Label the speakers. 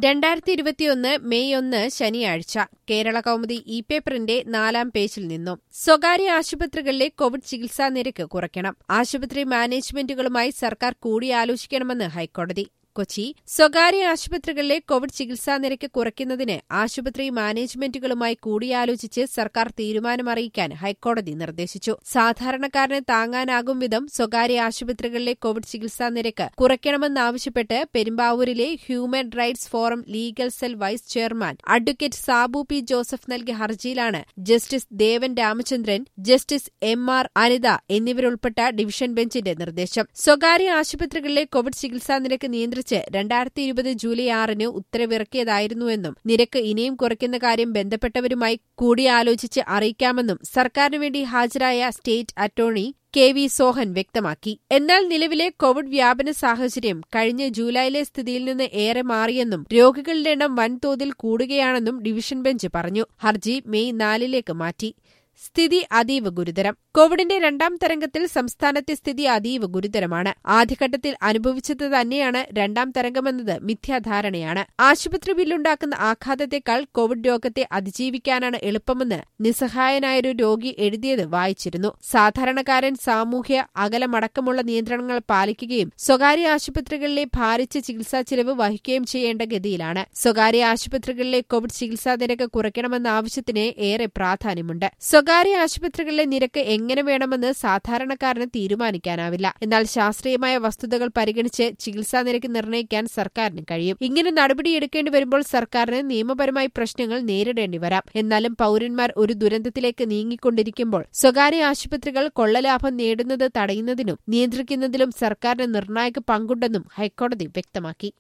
Speaker 1: രണ്ടായിരത്തി ഇരുപത്തിയൊന്ന് മെയ് ഒന്ന് ശനിയാഴ്ച കേരള കൗമുദി ഇ പേപ്പറിന്റെ നാലാം പേജിൽ നിന്നും സ്വകാര്യ ആശുപത്രികളിലെ കോവിഡ് ചികിത്സാ നിരക്ക് കുറയ്ക്കണം ആശുപത്രി മാനേജ്മെന്റുകളുമായി സർക്കാർ കൂടിയാലോചിക്കണമെന്ന് ഹൈക്കോടതി കൊച്ചി സ്വകാര്യ ആശുപത്രികളിലെ കോവിഡ് ചികിത്സാ നിരക്ക് കുറയ്ക്കുന്നതിന് ആശുപത്രി മാനേജ്മെന്റുകളുമായി കൂടിയാലോചിച്ച് സർക്കാർ തീരുമാനമറിയിക്കാൻ ഹൈക്കോടതി നിർദ്ദേശിച്ചു സാധാരണക്കാരന് താങ്ങാനാകും വിധം സ്വകാര്യ ആശുപത്രികളിലെ കോവിഡ് ചികിത്സാ നിരക്ക് കുറയ്ക്കണമെന്നാവശ്യപ്പെട്ട് പെരുമ്പാവൂരിലെ human rights forum legal cell vice chairman advocate Sabu P Joseph നൽകിയ ഹർജിയിലാണ് justice Devan Ramachandran justice M R Anitha എന്നിവരുൾപ്പെട്ട ഡിവിഷൻ ബെഞ്ചിന്റെ നിർദ്ദേശം സ്വകാര്യ ആശുപത്രികളിലെ കോവിഡ് ചികിത്സാ നിരക്ക് നിയന്ത്രിച്ച് രണ്ടായിരത്തി ഇരുപത് ജൂലൈ ആറിന് ഉത്തരവിറക്കിയതായിരുന്നുവെന്നും നിരക്ക് ഇനിയും കുറയ്ക്കുന്ന കാര്യം ബന്ധപ്പെട്ടവരുമായി കൂടിയാലോചിച്ച് അറിയിക്കാമെന്നും സർക്കാരിനു വേണ്ടി ഹാജരായ state attorney K V Sohan വ്യക്തമാക്കി എന്നാൽ നിലവിലെ കോവിഡ് വ്യാപന സാഹചര്യം കഴിഞ്ഞ ജൂലൈയിലെ സ്ഥിതിയിൽ നിന്ന് ഏറെ മാറിയെന്നും രോഗികളുടെ എണ്ണം വൻതോതിൽ കൂടുകയാണെന്നും ഡിവിഷൻ ബെഞ്ച് പറഞ്ഞു ഹർജി മെയ് നാലിലേക്ക് മാറ്റി സ്ഥിതി അതീവ ഗുരുതരം കോവിഡിന്റെ രണ്ടാം തരംഗത്തിൽ സംസ്ഥാനത്തെ സ്ഥിതി അതീവ ഗുരുതരമാണ് ആദ്യഘട്ടത്തിൽ അനുഭവിച്ചത് തന്നെയാണ് രണ്ടാം തരംഗമെന്നത് മിഥ്യാധാരണയാണ് ആശുപത്രി ബില്ലുണ്ടാക്കുന്ന ആഘാതത്തെക്കാൾ കോവിഡ് രോഗത്തെ അതിജീവിക്കാനാണ് എളുപ്പമെന്ന് നിസ്സഹായനായൊരു രോഗി എഴുതിയത് വായിച്ചിരുന്നു സാധാരണക്കാരൻ സാമൂഹ്യ അകലമടക്കമുള്ള നിയന്ത്രണങ്ങൾ പാലിക്കുകയും സ്വകാര്യ ആശുപത്രികളിലെ ഭാരിച്ച ചികിത്സാ ചിലവ് വഹിക്കുകയും ചെയ്യേണ്ട ഗതിയിലാണ് സ്വകാര്യ ആശുപത്രികളിലെ കോവിഡ് ചികിത്സാ നിരക്ക് കുറയ്ക്കണമെന്ന ആവശ്യത്തിന് ഏറെ പ്രാധാന്യമുണ്ട് സ്വകാര്യ ആശുപത്രികളിലെ നിരക്ക് എങ്ങനെ വേണമെന്ന് സാധാരണക്കാരന് തീരുമാനിക്കാനാവില്ല എന്നാൽ ശാസ്ത്രീയമായ വസ്തുതകൾ പരിഗണിച്ച് ചികിത്സാ നിരക്ക് നിർണ്ണയിക്കാൻ സർക്കാരിന് കഴിയും ഇങ്ങനെ നടപടിയെടുക്കേണ്ടി വരുമ്പോൾ സർക്കാരിന് നിയമപരമായി പ്രശ്നങ്ങൾ നേരിടേണ്ടി വരാം എന്നാലും പൌരന്മാർ ഒരു ദുരന്തത്തിലേക്ക് നീങ്ങിക്കൊണ്ടിരിക്കുമ്പോൾ സ്വകാര്യ ആശുപത്രികൾ കൊള്ളലാഭം നേടുന്നത് തടയുന്നതിനും നിയന്ത്രിക്കുന്നതിലും സർക്കാരിന് നിർണായക പങ്കുണ്ടെന്നും ഹൈക്കോടതി വ്യക്തമാക്കി